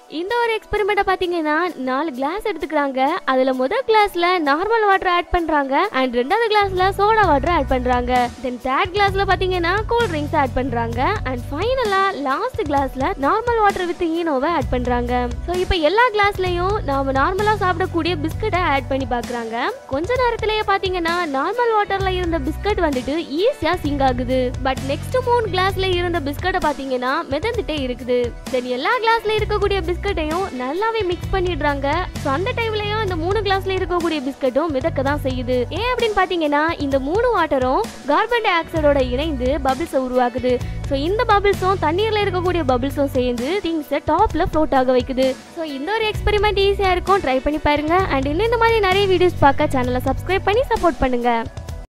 இந்த ஒரு எக்ஸ்பெரிமெண்ட்டை பார்த்தீங்கன்னா நாலு கிளாஸ் எடுத்துக்கிறாங்க அதுல முதல் கிளாஸ்ல நார்மல் வாட்டர் ஆட் பண்றாங்க அண்ட் ரெண்டாவது கிளாஸ்ல சோடா வாட்டர் ஆட் பண்றாங்க தென் தேர்ட் கிளாஸ்ல பாத்தீங்கன்னா கூல் ட்ரிங்க்ஸ் ஆட் பண்றாங்க அண்ட் ஃபைனலா லாஸ்ட் கிளாஸ்ல நார்மல் வாட்டர் வித் ஈனோவை ஆட் பண்றாங்க ஸோ இப்போ எல்லா கிளாஸ்லயும் நாம நார்மலா சாப்பிடக்கூடிய பிஸ்கட்டை ஆட் பண்ணி பார்க்கறாங்க கொஞ்ச நேரத்திலேயே பாத்தீங்கன்னா நார்மல் வாட்டர்ல இருந்த பிஸ்கட் வந்துட்டு ஈஸியா சிங்க் ஆகுது பட் நெக்ஸ்ட் மூணு கிளாஸ்ல இருந்த பிஸ்கட்டை பாத்தீங்கன்னா மிதந்துட்டே இருக்குது தென் எல்லா கிளாஸ்ல இருக்கக்கூடிய பிஸ்கட்டையும் நல்லாவே மிக்ஸ் பண்ணிடுறாங்க ஸோ அந்த டைம்லயும் இந்த மூணு கிளாஸ்ல இருக்கக்கூடிய பிஸ்கட்டும் மிதக்க தான் செய்யுது ஏன் அப்படின்னு பாத்தீங்கன்னா இந்த மூணு வாட்டரும் கார்பன் டை ஆக்சைடோட இணைந்து பபிள்ஸை உருவாக்குது ஸோ இந்த பபிள்ஸும் தண்ணீர்ல இருக்கக்கூடிய பபிள்ஸும் சேர்ந்து திங்ஸை டாப்ல ஃப்ளோட் ஆக வைக்குது ஸோ இந்த ஒரு எக்ஸ்பெரிமெண்ட் ஈஸியா இருக்கும் ட்ரை பண்ணி பாருங்க அண்ட் இன்னும் இந்த மாதிரி நிறைய வீடியோஸ் பார்க்க சேனலை சப்ஸ்கிரைப் பண்ணி சப்போர்ட் பண்ணுங்க